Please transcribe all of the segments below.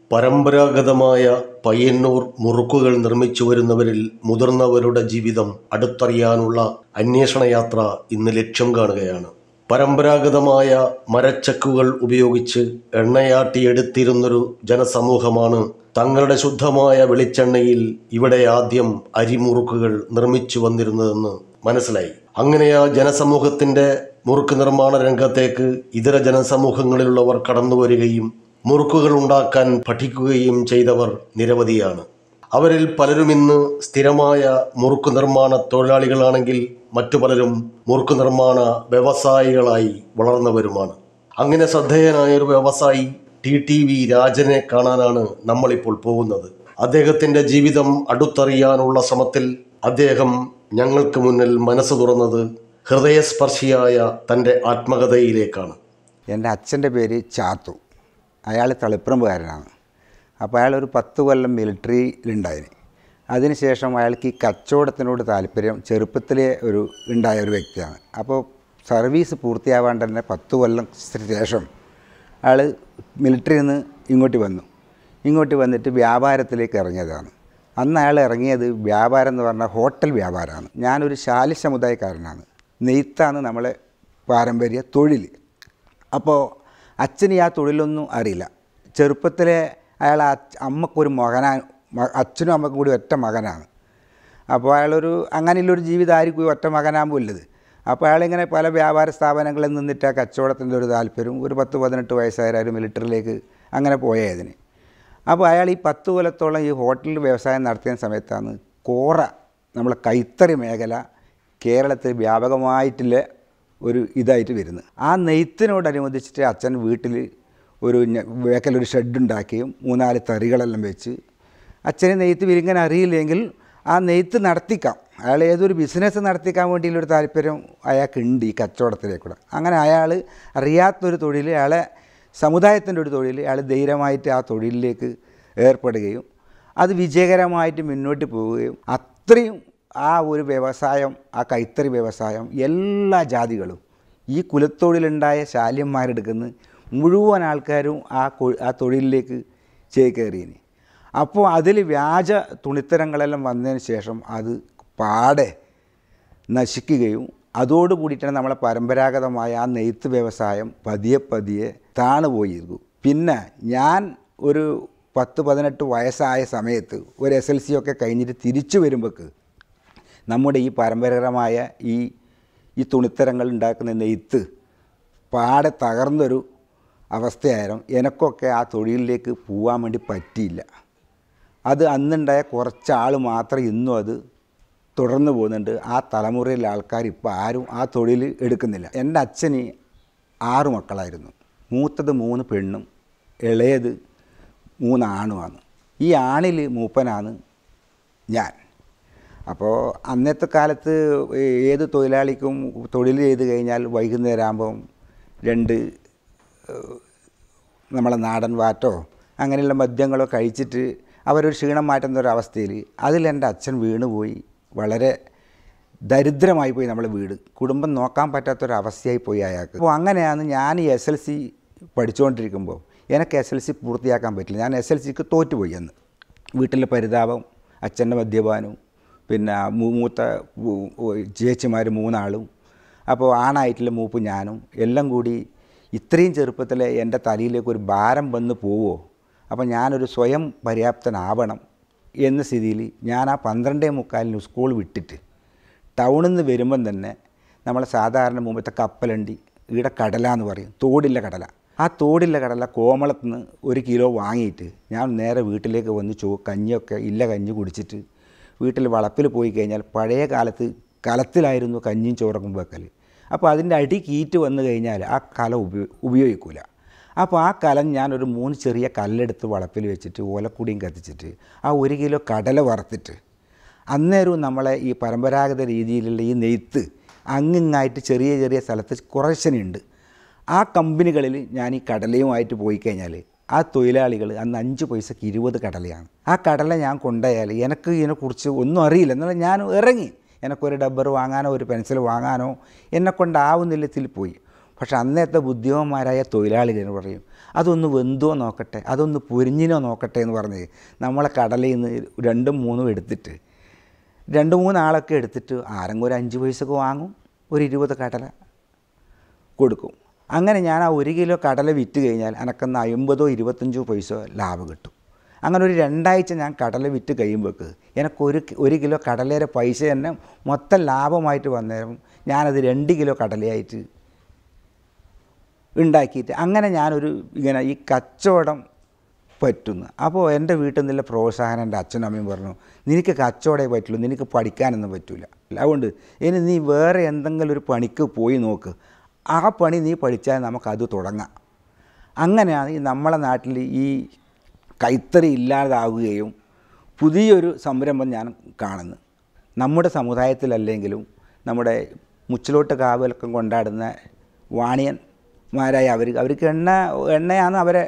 പരമ്പരാഗതമായ പയ്യന്നൂർ മുറുക്കുകൾ നിർമ്മിച്ചു വരുന്നവരിൽ മുതിർന്നവരുടെ ജീവിതം അടുത്തറിയാനുള്ള അന്വേഷണയാത്ര ഇന്ന് ലക്ഷ്യം കാണുകയാണ് പരമ്പരാഗതമായ മരച്ചക്കുകൾ ഉപയോഗിച്ച് എണ്ണയാട്ടിയെടുത്തിരുന്നൊരു ജനസമൂഹമാണ് തങ്ങളുടെ ശുദ്ധമായ വെളിച്ചെണ്ണയിൽ ഇവിടെ ആദ്യം അരിമുറുക്കുകൾ നിർമ്മിച്ചു വന്നിരുന്നതെന്ന് മനസ്സിലായി അങ്ങനെ ആ ജനസമൂഹത്തിന്റെ മുറുക്ക് നിർമ്മാണ രംഗത്തേക്ക് ഇതര ജനസമൂഹങ്ങളിലുള്ളവർ കടന്നു വരികയും മുറുക്കുകൾ ഉണ്ടാക്കാൻ പഠിക്കുകയും ചെയ്തവർ നിരവധിയാണ് അവരിൽ പലരും ഇന്ന് സ്ഥിരമായ മുറുക്ക് നിർമ്മാണ തൊഴിലാളികളാണെങ്കിൽ മറ്റു പലരും മുറുക്ക് നിർമ്മാണ വ്യവസായികളായി വളർന്നവരുമാണ് അങ്ങനെ ശ്രദ്ധേയനായ ഒരു വ്യവസായി ടി ടി വി രാജനെ കാണാനാണ് നമ്മളിപ്പോൾ പോകുന്നത് അദ്ദേഹത്തിന്റെ ജീവിതം അടുത്തറിയാനുള്ള ശ്രമത്തിൽ അദ്ദേഹം ഞങ്ങൾക്ക് മുന്നിൽ മനസ്സ് തുറന്നത് ഹൃദയസ്പർശിയായ തൻ്റെ ആത്മകഥയിലേക്കാണ് എൻ്റെ അച്ഛൻ്റെ പേര് ചാത്തു അയാൾ തളിപ്പറമ്പുകാരനാണ് അപ്പോൾ അയാൾ ഒരു പത്ത് കൊല്ലം മിലിറ്ററിയിലുണ്ടായിരുന്നു അതിനുശേഷം അയാൾക്ക് ഈ കച്ചവടത്തിനോട് താല്പര്യം ചെറുപ്പത്തിലെ ഒരു ഉണ്ടായ ഒരു വ്യക്തിയാണ് അപ്പോൾ സർവീസ് പൂർത്തിയാവാൻ തന്നെ പത്ത് കൊല്ലം ശേഷം അയാൾ മിലിറ്ററിയിൽ നിന്ന് ഇങ്ങോട്ട് വന്നു ഇങ്ങോട്ട് വന്നിട്ട് വ്യാപാരത്തിലേക്ക് ഇറങ്ങിയതാണ് അന്ന് അയാൾ ഇറങ്ങിയത് വ്യാപാരം എന്ന് പറഞ്ഞാൽ ഹോട്ടൽ വ്യാപാരമാണ് ഞാനൊരു ശാലി സമുദായക്കാരനാണ് നെയ്ത്താണ് നമ്മളെ പാരമ്പര്യ തൊഴിൽ അപ്പോൾ അച്ഛന് ആ തൊഴിലൊന്നും അറിയില്ല ചെറുപ്പത്തിലെ അയാൾ അച്ഛ- അമ്മക്കൊരു മകനാ മ- അച്ഛനും അമ്മക്കും കൂടി ഒറ്റ മകനാണ് അപ്പോൾ അയാളൊരു അങ്ങനെയുള്ളൊരു ജീവിതമായിരിക്കും ഈ ഒറ്റ മകനാകുമ്പോൾ ഉള്ളത് അപ്പോൾ അയാളിങ്ങനെ പല വ്യാപാര സ്ഥാപനങ്ങളിൽ നിന്നിട്ട് ആ കച്ചവടത്തിൻ്റെ ഒരു താല്പര്യം ഒരു പത്ത് പതിനെട്ട് വയസ്സായാലും മിലിറ്ററിയിലേക്ക് അങ്ങനെ പോയതിന് അപ്പോൾ അയാൾ ഈ പത്ത് കൊല്ലത്തോളം ഈ ഹോട്ടൽ വ്യവസായം നടത്തിയ സമയത്താണ് കോറ നമ്മളെ കൈത്തറി മേഖല കേരളത്തിൽ വ്യാപകമായിട്ടുള്ള ഒരു ഇതായിട്ട് വരുന്നത് ആ നെയ്ത്തിനോടനുബന്ധിച്ചിട്ട് അച്ഛൻ വീട്ടിൽ ഒരു ഞ- വേക്കലൊരു ഷെഡുണ്ടാക്കിയും മൂന്നാല് തറികളെല്ലാം വെച്ച് അച്ഛന് നെയ്ത്ത് വിരിങ്ങാൻ അറിയില്ലെങ്കിൽ ആ നെയ്ത്ത് നടത്തിക്കാം അയാൾ ഏതൊരു ബിസിനസ് നടത്തിക്കാൻ വേണ്ടിയുള്ളൊരു താല്പര്യം അയാൾക്കുണ്ട് ഈ കച്ചവടത്തിലേക്കൂടെ അങ്ങനെ അയാൾ അറിയാത്തൊരു തൊഴിൽ അയാളെ സമുദായത്തിൻ്റെ ഒരു തൊഴിൽ അയാൾ ധൈര്യമായിട്ട് ആ തൊഴിലിലേക്ക് ഏർപ്പെടുകയും അത് വിജയകരമായിട്ട് മുന്നോട്ട് പോവുകയും അത്രയും ആ ഒരു വ്യവസായം ആ കൈത്തറി വ്യവസായം എല്ലാ ജാതികളും ഈ കുലത്തൊഴിലുണ്ടായ ശാല്യന്മാരെടുക്കുന്ന മുഴുവൻ ആൾക്കാരും ആ കൊ- ആ തൊഴിലിലേക്ക് ചേക്കേറിയിനി അപ്പോൾ അതിൽ വ്യാജ തുണിത്തരങ്ങളെല്ലാം വന്നതിന് ശേഷം അത് പാടെ നശിക്കുകയും അതോട് കൂടിയിട്ടാണ് നമ്മളെ പരമ്പരാഗതമായ ആ നെയ്ത്ത് വ്യവസായം പതിയെ പതിയെ താണുപോയിരുന്നു പിന്നെ ഞാൻ ഒരു പത്ത് പതിനെട്ട് വയസ്സായ സമയത്ത് ഒരു എസ് എൽ സി ഒക്കെ കഴിഞ്ഞിട്ട് തിരിച്ചു വരുമ്പോൾക്ക് നമ്മുടെ ഈ പരമ്പരാഗതമായ ഈ ഈ തുണിത്തരങ്ങൾ ഉണ്ടാക്കുന്ന നെയ്ത്ത് പാടെ തകർന്നൊരു അവസ്ഥയായിരുന്നു എനക്കൊക്കെ ആ തൊഴിലിലേക്ക് പോകാൻ വേണ്ടി പറ്റിയില്ല അത് അന്നുണ്ടായ കുറച്ച് ആൾ മാത്രം ഇന്നും അത് തുടർന്ന് പോകുന്നുണ്ട് ആ തലമുറയിലെ ആൾക്കാർ ഇപ്പോൾ ആരും ആ തൊഴിൽ എടുക്കുന്നില്ല എൻ്റെ അച്ഛന് ആറ് മക്കളായിരുന്നു മൂത്തത് മൂന്ന് പെണ്ണും ഇളയത് മൂന്ന് ആണുമാണ് ഈ ആണിൽ മൂപ്പനാണ് ഞാൻ അപ്പോൾ അന്നത്തെ കാലത്ത് ഏത് തൊഴിലാളിക്കും തൊഴിൽ ചെയ്ത് കഴിഞ്ഞാൽ വൈകുന്നേരം ആകുമ്പം രണ്ട് ഏഹ്, നമ്മളെ നാടൻ വാറ്റോ അങ്ങനെയുള്ള മദ്യങ്ങളോ കഴിച്ചിട്ട് അവരൊരു ക്ഷീണം മാറ്റുന്ന ഒരു അവസ്ഥയിൽ അതിൽ എൻ്റെ അച്ഛൻ വീണുപോയി വളരെ ദരിദ്രമായി പോയി നമ്മളെ വീട് കുടുംബം നോക്കാൻ പറ്റാത്തൊരവസ്ഥയായി പോയി അയാൾക്ക് അപ്പോൾ അങ്ങനെയാണ് ഞാൻ ഈ എസ് എൽ സി പഠിച്ചുകൊണ്ടിരിക്കുമ്പോൾ എനിക്ക് എസ് എൽ സി പൂർത്തിയാക്കാൻ പറ്റില്ല ഞാൻ എസ് എൽ സിക്ക് തോറ്റുപോയി അന്ന് വീട്ടിലെ പരിതാപം അച്ഛൻ്റെ മദ്യപാനവും പിന്നെ മൂ- മൂത്ത ചേച്ചിമാർ മൂന്നാളും അപ്പോൾ ആണായിട്ടുള്ള മൂപ്പ് ഞാനും എല്ലാം കൂടി ഇത്രയും ചെറുപ്പത്തിൽ എൻ്റെ തലയിലേക്ക് ഒരു ഭാരം വന്ന് പോവോ അപ്പോൾ ഞാനൊരു സ്വയം പര്യാപ്തനാവണം എന്ന സ്ഥിതിയിൽ ഞാൻ ആ പന്ത്രണ്ടേ മുക്കാലിന് സ്കൂൾ വിട്ടിട്ട് ടൗണിൽ നിന്ന് വരുമ്പം തന്നെ നമ്മൾ സാധാരണ മുമ്പത്തെ കപ്പലണ്ടി ഇവിടെ കടല എന്ന് പറയും തോടില്ല കടല ആ തോടില്ല കടല കോമളത്ത് നിന്ന് ഒരു കിലോ വാങ്ങിയിട്ട് ഞാൻ നേരെ വീട്ടിലേക്ക് വന്ന് ചോ കഞ്ഞിയൊക്കെ ഇല്ല കഞ്ഞി കുടിച്ചിട്ട് വീട്ടിൽ വളപ്പിൽ പോയി കഴിഞ്ഞാൽ പഴയ കാലത്ത് കലത്തിലായിരുന്നു കഞ്ഞിയും ചോറക്കും വെക്കൽ അപ്പോൾ അതിൻ്റെ അടി കീറ്റ് വന്നു കഴിഞ്ഞാൽ ആ കല ഉപയോ ഉപയോഗിക്കില്ല അപ്പോൾ ആ കലം ഞാനൊരു മൂന്ന് ചെറിയ കല്ലെടുത്ത് വളപ്പിൽ വെച്ചിട്ട് ഓലക്കുടിയും കത്തിച്ചിട്ട് ആ ഒരു കിലോ കടല വറുത്തിട്ട് അന്നേരവും നമ്മളെ ഈ പരമ്പരാഗത രീതിയിലുള്ള ഈ നെയ്ത്ത് അങ്ങിങ്ങായിട്ട് ചെറിയ ചെറിയ സ്ഥലത്ത് കുറച്ചനുണ്ട് ആ കമ്പനികളിൽ ഞാൻ ഈ കടലയുമായിട്ട് പോയി കഴിഞ്ഞാൽ ആ തൊഴിലാളികൾ അന്ന് അഞ്ച് പൈസക്ക് ഇരുപത് കടലയാണ് ആ കടല ഞാൻ കൊണ്ടുപോയാൽ എനിക്ക് ഇതിനെക്കുറിച്ച് ഒന്നും അറിയില്ല എന്നാൽ ഞാൻ ഇറങ്ങി എനിക്കൊരു ഡബ്ബർ വാങ്ങാനോ ഒരു പെൻസിൽ വാങ്ങാനോ എന്നെ കൊണ്ടാവുന്നില്ലത്തിൽ പോയി പക്ഷെ അന്നത്തെ ബുദ്ധിമാന്മാരായ തൊഴിലാളികൾ പറയും അതൊന്ന് വെന്തോ നോക്കട്ടെ അതൊന്ന് പൊരിഞ്ഞിനോ നോക്കട്ടെ എന്ന് പറഞ്ഞ് നമ്മളെ കടലയിൽ നിന്ന് രണ്ടും മൂന്നും എടുത്തിട്ട് രണ്ട് മൂന്നാളൊക്കെ എടുത്തിട്ട് ആരെങ്കിലും ഒരു അഞ്ച് പൈസക്ക് വാങ്ങും ഒരു ഇരുപത് കടല കൊടുക്കും അങ്ങനെ ഞാൻ ആ ഒരു കിലോ കടല വിറ്റ് കഴിഞ്ഞാൽ എനക്കൊന്ന് അമ്പതോ ഇരുപത്തഞ്ചോ പൈസ ലാഭം കിട്ടും അങ്ങനെ ഒരു രണ്ടാഴ്ച ഞാൻ കടല വിറ്റ് കഴിയുമ്പോൾക്ക് എനിക്ക് ഒരു ഒരു കിലോ കടലയുടെ പൈസ തന്നെ മൊത്തം ലാഭമായിട്ട് വന്നേരം ഞാനത് രണ്ട് കിലോ കടലയായിട്ട് ഉണ്ടാക്കിയിട്ട് അങ്ങനെ ഞാനൊരു ഇങ്ങനെ ഈ കച്ചവടം പറ്റുന്നു അപ്പോൾ എൻ്റെ വീട്ടിൽ നിന്നുള്ള പ്രോത്സാഹനം എൻ്റെ അച്ഛനും അമ്മയും പറഞ്ഞു നിനക്ക് കച്ചവടമേ പറ്റുള്ളൂ നിനക്ക് പഠിക്കാനൊന്നും പറ്റില്ല അതുകൊണ്ട് ഇനി നീ വേറെ എന്തെങ്കിലും ഒരു പണിക്ക് പോയി നോക്ക് ആ പണി നീ പഠിച്ചാൽ നമുക്കത് തുടങ്ങാം അങ്ങനെയാണ് ഈ നമ്മളെ നാട്ടിൽ ഈ കൈത്തറി ഇല്ലാതാവുകയും പുതിയൊരു സംരംഭം ഞാൻ കാണുന്നു നമ്മുടെ സമുദായത്തിലല്ലെങ്കിലും നമ്മുടെ മുച്ചിലോട്ട് കാവലക്കം കൊണ്ടാടുന്ന വാണിയന്മാരായ അവർ അവർക്ക് എണ്ണ എണ്ണയാണ് അവരെ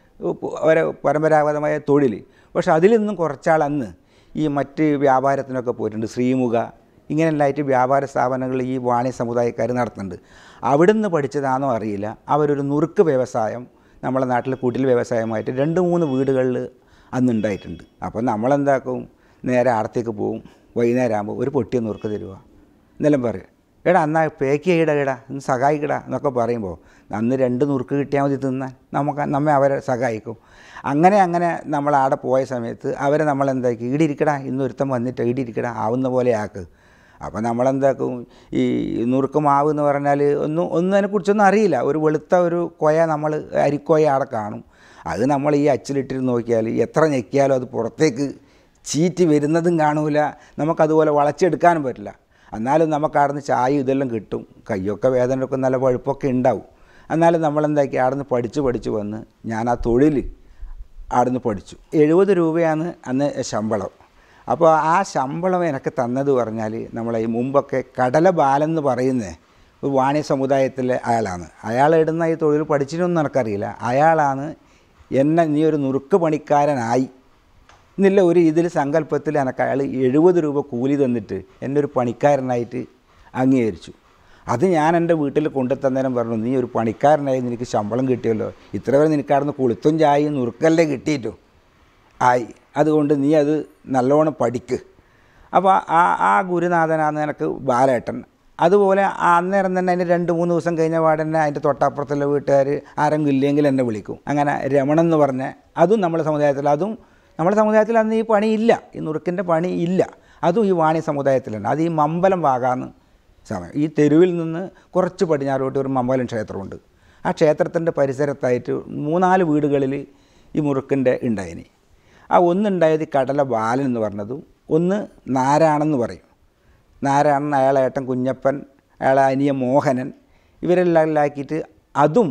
അവരെ പരമ്പരാഗതമായ തൊഴിൽ പക്ഷെ അതിൽ നിന്നും കുറച്ചാൾ അന്ന് ഈ മറ്റ് വ്യാപാരത്തിനൊക്കെ പോയിട്ടുണ്ട് ശ്രീമുഖ ഇങ്ങനെയുള്ളതായിട്ട് വ്യാപാര സ്ഥാപനങ്ങൾ ഈ വാണി സമുദായക്കാർ നടത്തുന്നുണ്ട് അവിടുന്ന് പഠിച്ചതാണോ അറിയില്ല അവരൊരു നുറുക്ക് വ്യവസായം നമ്മളെ നാട്ടിൽ കുടിൽ വ്യവസായമായിട്ട് രണ്ട് മൂന്ന് വീടുകളിൽ അന്ന് ഉണ്ടായിട്ടുണ്ട് അപ്പോൾ നമ്മളെന്താക്കും നേരെ ആടത്തേക്ക് പോവും വൈകുന്നേരം ആകുമ്പോൾ ഒരു പൊട്ടിയ നുറുക്ക് തരുക എന്നെല്ലാം പറയും എടാ എന്നാ പേക്ക് ചെയ്യടാ എടാ ഒന്ന് സഹായിക്കടാ എന്നൊക്കെ പറയുമ്പോൾ അന്ന് രണ്ട് നുറുക്ക് കിട്ടിയാൽ മതി തിന്നാൻ നമുക്ക് നമ്മെ അവരെ സഹായിക്കും അങ്ങനെ അങ്ങനെ നമ്മൾ ആടെ പോയ സമയത്ത് അവരെ നമ്മളെന്താക്കി ഈടിരിക്കടാ ഇന്ന് ഒരുത്തം വന്നിട്ട് ഈടിരിക്കടാ ആവുന്ന പോലെ ആക്ക് അപ്പോൾ നമ്മളെന്താക്കും ഈ നുറുക്ക് മാവ് എന്ന് പറഞ്ഞാൽ ഒന്നും ഒന്നും അതിനെക്കുറിച്ചൊന്നും അറിയില്ല ഒരു വെളുത്ത ഒരു കൊയ നമ്മൾ അരിക്കൊയ അവിടെ കാണും അത് നമ്മൾ ഈ അച്ചിലിട്ടിട്ട് നോക്കിയാൽ എത്ര ഞെക്കിയാലും അത് പുറത്തേക്ക് ചീറ്റി വരുന്നതും കാണൂല നമുക്കതുപോലെ വളച്ചെടുക്കാനും പറ്റില്ല എന്നാലും നമുക്ക് അവിടുന്ന് ചായ ഇതെല്ലാം കിട്ടും കയ്യൊക്കെ വേദനയൊക്കെ നല്ല പഴുപ്പൊക്കെ ഉണ്ടാവും എന്നാലും നമ്മളെന്താക്കി അവിടുന്ന് പഠിച്ച് പഠിച്ച് വന്ന് ഞാൻ ആ തൊഴിൽ അവിടുന്ന് പഠിച്ചു എഴുപത് രൂപയാണ് അന്ന് ശമ്പളം അപ്പോൾ ആ ശമ്പളം എനിക്ക് തന്നത് പറഞ്ഞാൽ നമ്മളെ ഈ മുമ്പൊക്കെ കടല ബാലെന്ന് പറയുന്ന ഒരു വാണി സമുദായത്തിലെ അയാളാണ് അയാൾ ഇടുന്ന ഈ തൊഴിൽ പഠിച്ചിട്ടൊന്നും എനിക്കറിയില്ല അയാളാണ് എന്നെ നീ ഒരു നുറുക്ക് പണിക്കാരനായി എന്നുള്ള ഒരു ഇതിൽ സങ്കല്പത്തിൽ എനിക്ക് അയാൾ എഴുപത് രൂപ കൂലി തന്നിട്ട് എന്നെ ഒരു പണിക്കാരനായിട്ട് അംഗീകരിച്ചു അത് ഞാൻ എൻ്റെ വീട്ടിൽ കൊണ്ടുതന്നേരം പറഞ്ഞു നീ ഒരു പണിക്കാരനായി നിനക്ക് ശമ്പളം കിട്ടിയല്ലോ ഇത്ര വരെ നിനക്കവിടുന്ന് കുളുത്തും ചായയും നുറുക്കല്ലേ കിട്ടിയിട്ടു ആയി അതുകൊണ്ട് നീ അത് നല്ലോണം പഠിക്ക് അപ്പോൾ ആ ആ ഗുരുനാഥനാണ് എനിക്ക് ബാലേട്ടൻ അതുപോലെ ആ അന്നേരം തന്നെ അതിന് രണ്ട് മൂന്ന് ദിവസം കഴിഞ്ഞ പാടന്നെ അതിൻ്റെ തൊട്ടപ്പുറത്തുള്ള വീട്ടുകാർ ആരെങ്കിലും ഇല്ലെങ്കിൽ എന്നെ വിളിക്കും അങ്ങനെ രമണൻ എന്ന് പറഞ്ഞ അതും നമ്മുടെ സമുദായത്തിൽ അതും നമ്മുടെ സമുദായത്തിൽ അന്ന് ഈ പണി ഇല്ല ഈ നുറുക്കിൻ്റെ പണി ഇല്ല അതും ഈ വാണി സമുദായത്തിലുണ്ട് അത് ഈ മമ്പലം ഭാഗമാണ് സമയം ഈ തെരുവിൽ നിന്ന് കുറച്ച് പടിഞ്ഞാറോട്ട് ഒരു മമ്പലം ക്ഷേത്രമുണ്ട് ആ ക്ഷേത്രത്തിൻ്റെ പരിസരത്തായിട്ട് മൂന്നാല് വീടുകളിൽ ഈ മുറുക്കിൻ്റെ ഉണ്ടായിനി ആ ഒന്നുണ്ടായത് ഈ കടല ബാലൻ എന്ന് പറഞ്ഞതും ഒന്ന് നാരാണെന്ന് പറയും നാരായണൻ അയാളെ ഏട്ടൻ കുഞ്ഞപ്പൻ അയാളെ അനിയ മോഹനൻ ഇവരെല്ലാം ആക്കിയിട്ട് അതും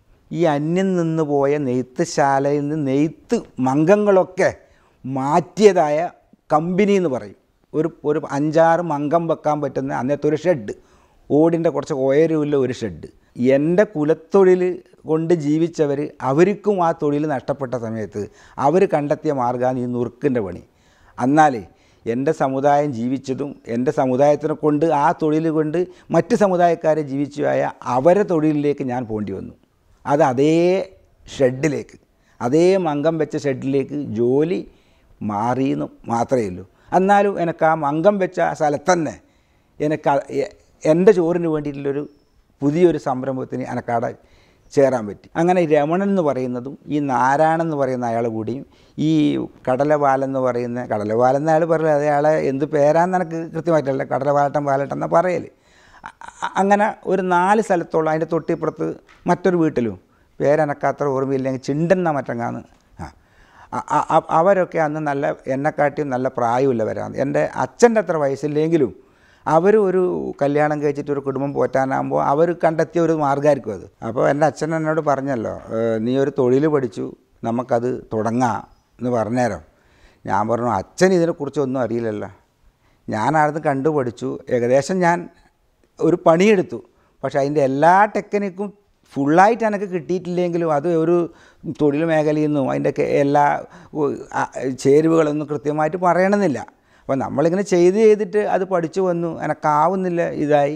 ഈ അന്യം നിന്ന് പോയ നെയ്ത്തുശാലയിൽ നിന്ന് നെയ്ത്ത് മങ്കങ്ങളൊക്കെ മാറ്റിയതായ കമ്പനി എന്ന് പറയും ഒരു ഒരു അഞ്ചാറ് മങ്കം വെക്കാൻ പറ്റുന്ന അന്നത്തെ ഒരു ഷെഡ് ഓടിൻ്റെ കുറച്ച് ഉയരമില്ല ഒരു ഷെഡ് എൻ്റെ കുലത്തൊഴിൽ കൊണ്ട് ജീവിച്ചവർ അവർക്കും ആ തൊഴിൽ നഷ്ടപ്പെട്ട സമയത്ത് അവർ കണ്ടെത്തിയ മാർഗ്ഗമാണ് ഈ നുറുക്കിൻ്റെ പണി എന്നാൽ എൻ്റെ സമുദായം ജീവിച്ചതും എൻ്റെ സമുദായത്തിനെ കൊണ്ട് ആ തൊഴിൽ കൊണ്ട് മറ്റ് സമുദായക്കാരെ ജീവിച്ചുപോയ അവരെ തൊഴിലിലേക്ക് ഞാൻ പോണ്ടി വന്നു അത് അതേ ഷെഡിലേക്ക് അതേ മങ്കം വെച്ച ഷെഡിലേക്ക് ജോലി മാറിയെന്ന് മാത്രമേ ഉള്ളൂ എന്നാലും എനിക്ക് ആ മങ്കം വെച്ച സ്ഥലത്ത് തന്നെ എനിക്ക് ആ- എ- എൻ്റെ ചോറിന് വേണ്ടിയിട്ടുള്ളൊരു പുതിയൊരു സംരംഭത്തിന് എനിക്കവിടെ ചേരാൻ പറ്റി അങ്ങനെ ഈ രമണൻ എന്ന് പറയുന്നതും ഈ നാരായണൻ എന്ന് പറയുന്ന അയാൾ കൂടിയും ഈ കടലപാലൻ എന്ന് പറയുന്ന കടലപാലൻ എന്ന് അയാൾ പറയില്ല അത് അയാളെ എന്ത് പേരാന്ന് എനിക്ക് കൃത്യമായിട്ടല്ല കടലപാലട്ടൻ പാലട്ടൻ എന്നാണ് പറയൽ അ- അങ്ങനെ ഒരു നാല് സ്ഥലത്തോളം അതിൻ്റെ തൊട്ടിപ്പുറത്ത് മറ്റൊരു വീട്ടിലും പേരെനക്കത്ര ഓർമ്മയില്ലെങ്കിൽ ചിണ്ടൻ എന്ന മറ്റങ്ങാന്ന് ആ അ- അ- അ- അവരൊക്കെ അന്ന് നല്ല എന്നെക്കാട്ടിയും നല്ല പ്രായമുള്ളവരാണ് എൻ്റെ അച്ഛൻ്റെ അത്ര വയസ്സില്ലെങ്കിലും അവർ ഒരു കല്യാണം കഴിച്ചിട്ട് ഒരു കുടുംബം പോറ്റാനാകുമ്പോൾ അവർ കണ്ടെത്തിയ ഒരു മാർഗ്ഗമായിരിക്കും അത് അപ്പോൾ എൻ്റെ അച്ഛൻ എന്നോട് പറഞ്ഞല്ലോ "ഏഹ്, നീ ഒരു തൊഴിൽ പഠിച്ചു നമുക്കത് തുടങ്ങാം എന്ന് പറഞ്ഞേരം ഞാൻ പറഞ്ഞു അച്ഛൻ ഇതിനെക്കുറിച്ചൊന്നും അറിയില്ലല്ലോ ഞാൻ അവിടുന്ന് കണ്ടു പഠിച്ചു ഏകദേശം ഞാൻ ഒരു പണിയെടുത്തു പക്ഷേ അതിൻ്റെ എല്ലാ ടെക്നിക്കും ഫുള്ളായിട്ട് എനിക്ക് കിട്ടിയിട്ടില്ലെങ്കിലും അത് ഒരു തൊഴിൽ മേഖലയിൽ നിന്നും അതിൻ്റെ ഒക്കെ എല്ലാ ഉ, ആ, ചേരുവകളൊന്നും കൃത്യമായിട്ട് പറയണമെന്നില്ല അപ്പോൾ നമ്മളിങ്ങനെ ചെയ്ത് ചെയ്തിട്ട് അത് പഠിച്ചു വന്നു എനക്കാവുന്നില്ല ഇതായി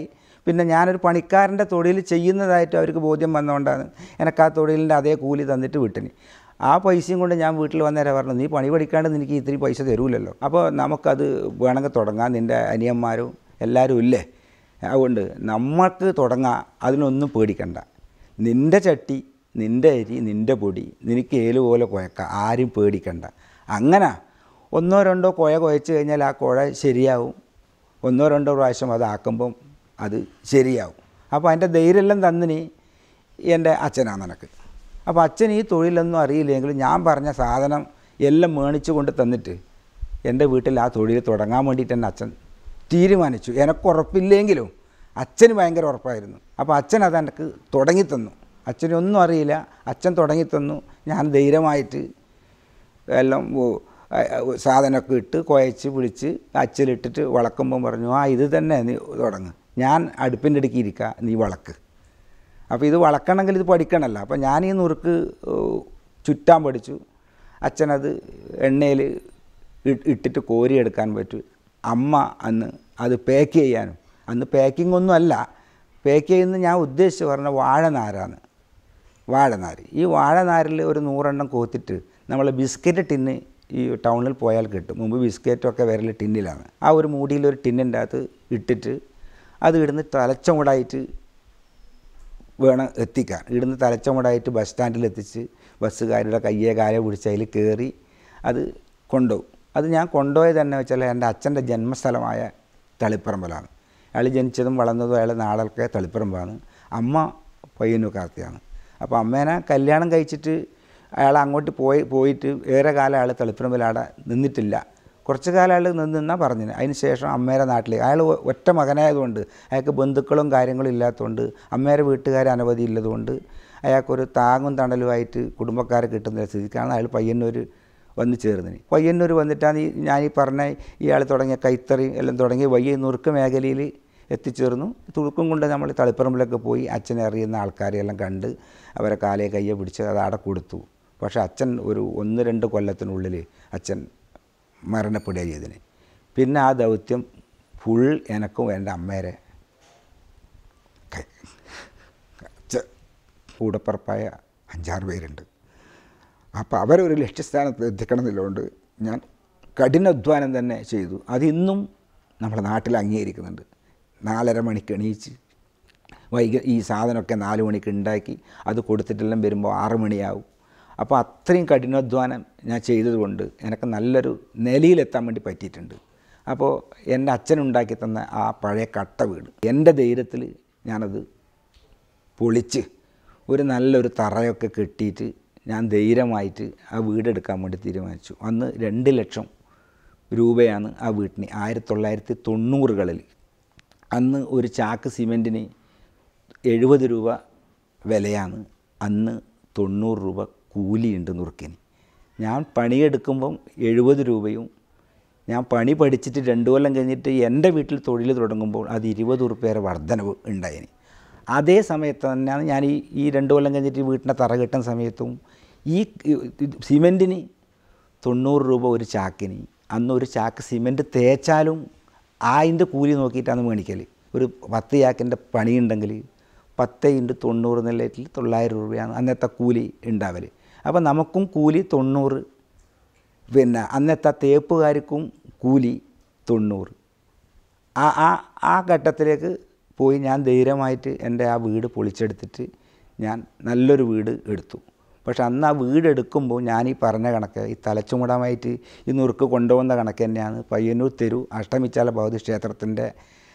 പിന്നെ ഞാനൊരു പണിക്കാരൻ്റെ തൊഴിൽ ചെയ്യുന്നതായിട്ട് അവർക്ക് ബോധ്യം വന്നുകൊണ്ടാണ് എനിക്ക് ആ തൊഴിലിൻ്റെ അതേ കൂലി തന്നിട്ട് വിട്ടിന് ആ പൈസയും കൊണ്ട് ഞാൻ വീട്ടിൽ വന്നേരം പറഞ്ഞു നീ പണി പഠിക്കാണ്ട് നിനക്ക് ഇത്തിരി പൈസ തരൂലല്ലോ അപ്പോൾ നമുക്കത് വേണമെങ്കിൽ തുടങ്ങാം നിൻ്റെ അനിയന്മാരും എല്ലാവരും ഇല്ലേ അതുകൊണ്ട് നമ്മൾക്ക് തുടങ്ങാം അതിനൊന്നും പേടിക്കണ്ട നിൻ്റെ ചട്ടി നിൻ്റെ അരി നിൻ്റെ പൊടി നിനക്ക് ഏല് പോലെ കുഴക്കാം ആരും പേടിക്കണ്ട അങ്ങനെ ഒന്നോ രണ്ടോ കുഴ കുഴച്ച് കഴിഞ്ഞാൽ ആ കുഴ ശരിയാവും ഒന്നോ രണ്ടോ പ്രാവശ്യം അതാക്കുമ്പം അത് ശരിയാവും അപ്പോൾ അതിൻ്റെ ധൈര്യമെല്ലാം തന്നിന് എൻ്റെ അച്ഛനാണ് നിനക്ക് അപ്പോൾ അച്ഛൻ ഈ തൊഴിലൊന്നും അറിയില്ലെങ്കിലും ഞാൻ പറഞ്ഞ സാധനം എല്ലാം മേണിച്ച് കൊണ്ട് തന്നിട്ട് എൻ്റെ വീട്ടിൽ ആ തൊഴിൽ തുടങ്ങാൻ വേണ്ടിയിട്ട് എൻ്റെ അച്ഛൻ തീരുമാനിച്ചു എനിക്ക് ഉറപ്പില്ലെങ്കിലും അച്ഛന് ഭയങ്കര ഉറപ്പായിരുന്നു അപ്പോൾ അച്ഛൻ അത് എനിക്ക് തുടങ്ങിത്തന്നു അച്ഛനൊന്നും അറിയില്ല അച്ഛൻ തുടങ്ങിത്തന്നു ഞാൻ ധൈര്യമായിട്ട് എല്ലാം ഓ- ആ- ആ സാധനമൊക്കെ ഇട്ട് കുഴച്ച് പിടിച്ച് അച്ചിലിട്ടിട്ട് വളക്കുമ്പം പറഞ്ഞു ആ ഇത് തന്നെ നീ തുടങ്ങ് ഞാൻ അടുപ്പിൻ്റെ അടുക്കി ഇരിക്കുക നീ വളക്ക് അപ്പോൾ ഇത് വളക്കണമെങ്കിൽ ഇത് പഠിക്കണമല്ലോ അപ്പോൾ ഞാൻ ഈ നുറുക്ക് ഏഹ്, ചുറ്റാൻ പഠിച്ചു അച്ഛനത് എണ്ണയിൽ ഇട്ടിട്ട് കോരിയെടുക്കാൻ പറ്റും അമ്മ അന്ന് അത് പാക്ക് ചെയ്യാനും അന്ന് പാക്കിംഗ് ഒന്നും അല്ല പാക്ക് ചെയ്യുന്നത് ഞാൻ ഉദ്ദേശിച്ച് പറഞ്ഞ വാഴനാരാണ് വാഴനാര് ഈ വാഴനാരിൽ ഒരു നൂറെണ്ണം കോത്തിട്ട് നമ്മൾ ബിസ്ക്കറ്റ് ടിന്ന് ഈ ടൗണിൽ പോയാൽ കിട്ടും മുമ്പ് ബിസ്ക്കറ്റൊക്കെ വരൽ ടിന്നിലാണ് ആ ഒരു മൂടിയിൽ ഒരു ടിന്നിൻ്റെ അകത്ത് ഇട്ടിട്ട് അത് ഇടുന്ന് തലച്ചമുടായിട്ട് വേണം എത്തിക്കാൻ ഇവിടുന്ന് തലച്ചമുടായിട്ട് ബസ് സ്റ്റാൻഡിൽ എത്തിച്ച് ബസ്സുകാരുടെ കയ്യെ കാലെ പിടിച്ച് അതിൽ കയറി അത് കൊണ്ടുപോകും അത് ഞാൻ കൊണ്ടുപോയത് തന്നെ വെച്ചാൽ എൻ്റെ അച്ഛൻ്റെ ജന്മസ്ഥലമായ തളിപ്പറമ്പലാണ് അയാൾ ജനിച്ചതും വളർന്നതും അയാൾ നാടൊക്കെ തളിപ്പറമ്പാണ് അമ്മ പയ്യന്നൂക്കാർത്തിയാണ് അപ്പോൾ അമ്മേനെ കല്യാണം കഴിച്ചിട്ട് അയാൾ അങ്ങോട്ട് പോയി പോയിട്ട് ഏറെ കാലം അയാൾ തളിപ്പറമ്പിൽ അവിടെ നിന്നിട്ടില്ല കുറച്ച് കാലം അയാൾ നിന്നാ പറഞ്ഞത് അതിന് ശേഷം അമ്മേരെ നാട്ടിലേക്ക് അയാൾ ഒ- ഒറ്റ മകനായതുകൊണ്ട് അയാൾക്ക് ബന്ധുക്കളും കാര്യങ്ങളും ഇല്ലാത്തതുകൊണ്ട് അമ്മേരെ വീട്ടുകാർ അനവധി ഉള്ളതുകൊണ്ട് അയാൾക്കൊരു താങ്ങും തണലുമായിട്ട് കുടുംബക്കാരെ കിട്ടുന്ന സ്ഥിതിക്കാണ് അയാൾ പയ്യന്നൂർ വന്ന് ചേർന്നിന് പയ്യന്നൂർ വന്നിട്ടാണ് ഈ ഞാൻ ഈ പറഞ്ഞ ഇയാൾ തുടങ്ങിയ കൈത്തറി എല്ലാം തുടങ്ങി വയ്യ നുറുക്ക് മേഖലയിൽ എത്തിച്ചേർന്നു തുളുക്കും കൊണ്ട് നമ്മൾ തളിപ്പറമ്പിലൊക്കെ പോയി അച്ഛനെ അറിയുന്ന ആൾക്കാരെയെല്ലാം കണ്ട് അവരെ കാലയെ കയ്യെ പിടിച്ച് അത് അവിടെ കൊടുത്തു പക്ഷേ അച്ഛൻ ഒരു ഒന്ന് രണ്ട് കൊല്ലത്തിനുള്ളിൽ അച്ഛൻ മരണപ്പെടുക ചെയ്തിന് പിന്നെ ആ ദൗത്യം ഫുൾ എനക്കും എൻ്റെ അമ്മേരെ കൈ- അച്ഛ- കൂടപ്പുറപ്പായ അഞ്ചാറ് പേരുണ്ട് അപ്പോൾ അവരൊരു ലക്ഷ്യസ്ഥാനത്ത് എത്തിക്കണമെന്നുള്ളതുകൊണ്ട് ഞാൻ കഠിനാധ്വാനം തന്നെ ചെയ്തു അതിന്നും നമ്മുടെ നാട്ടിൽ അംഗീകരിക്കുന്നുണ്ട് നാലര മണിക്ക് എണീച്ച് വൈകി ഈ സാധനമൊക്കെ നാല് മണിക്ക് ഉണ്ടാക്കി അത് കൊടുത്തിട്ടെല്ലാം വരുമ്പോൾ ആറ് മണിയാവും അപ്പോൾ അത്രയും കഠിനാധ്വാനം ഞാൻ ചെയ്തതുകൊണ്ട് എനിക്ക് നല്ലൊരു നിലയിലെത്താൻ വേണ്ടി പറ്റിയിട്ടുണ്ട് അപ്പോൾ എൻ്റെ അച്ഛനുണ്ടാക്കി തന്ന ആ പഴയ കട്ട വീട് എൻ്റെ ധൈര്യത്തിൽ ഞാനത് പൊളിച്ച് ഒരു നല്ലൊരു തറയൊക്കെ കെട്ടിയിട്ട് ഞാൻ ധൈര്യമായിട്ട് ആ വീടെടുക്കാൻ വേണ്ടി തീരുമാനിച്ചു അന്ന് രണ്ട് ലക്ഷം രൂപയാണ് ആ വീട്ടിന് ആയിരത്തി തൊള്ളായിരത്തി തൊണ്ണൂറുകളിൽ അന്ന് ഒരു ചാക്ക് സിമെൻറ്റിന് എഴുപത് രൂപ വിലയാണ് അന്ന് തൊണ്ണൂറ് രൂപ കൂലിയുണ്ട് നുറുക്കിന് ഞാൻ പണിയെടുക്കുമ്പം എഴുപത് രൂപയും ഞാൻ പണി പഠിച്ചിട്ട് രണ്ട് കൊല്ലം കഴിഞ്ഞിട്ട് എൻ്റെ വീട്ടിൽ തൊഴിൽ തുടങ്ങുമ്പോൾ അത് ഇരുപത് ഉറുപ്പ്യേരെ വർധനവ് ഉണ്ടായിന് അതേ സമയത്ത് തന്നെയാണ് ഞാൻ ഈ ഈ രണ്ട് കൊല്ലം കഴിഞ്ഞിട്ട് ഈ വീട്ടിൻ്റെ തറ കെട്ടുന്ന സമയത്തും ഈ ഇത് സിമെൻറ്റിന് തൊണ്ണൂറ് രൂപ ഒരു ചാക്കിന് അന്ന് ഒരു ചാക്ക് സിമെൻറ്റ് തേച്ചാലും അതിൻ്റെ കൂലി നോക്കിയിട്ടാണ് മേടിക്കൽ ഒരു പത്ത് ചാക്കിൻ്റെ പണിയുണ്ടെങ്കിൽ പത്ത് ഇൻറ്റ് തൊണ്ണൂറ് നിലയിൽ തൊള്ളായിരം രൂപയാണ് അന്നത്തെ കൂലി ഉണ്ടാവൽ അപ്പോൾ നമുക്കും കൂലി തൊണ്ണൂറ് പിന്നെ അന്നത്തെ തേപ്പുകാർക്കും കൂലി തൊണ്ണൂറ് ആ ആ ആ ഘട്ടത്തിലേക്ക് പോയി ഞാൻ ധൈര്യമായിട്ട് എൻ്റെ ആ വീട് പൊളിച്ചെടുത്തിട്ട് ഞാൻ നല്ലൊരു വീട് എടുത്തു പക്ഷെ അന്ന് ആ വീട് എടുക്കുമ്പോൾ ഞാൻ ഈ പറഞ്ഞ കണക്ക് ഈ തലച്ചുമടമായിട്ട് ഈ നുറുക്ക് കൊണ്ടുപോകുന്ന കണക്ക് തന്നെയാണ് പയ്യന്നൂർ തെരു അഷ്ടമിച്ചാല ഭൗതി ക്ഷേത്രത്തിൻ്റെ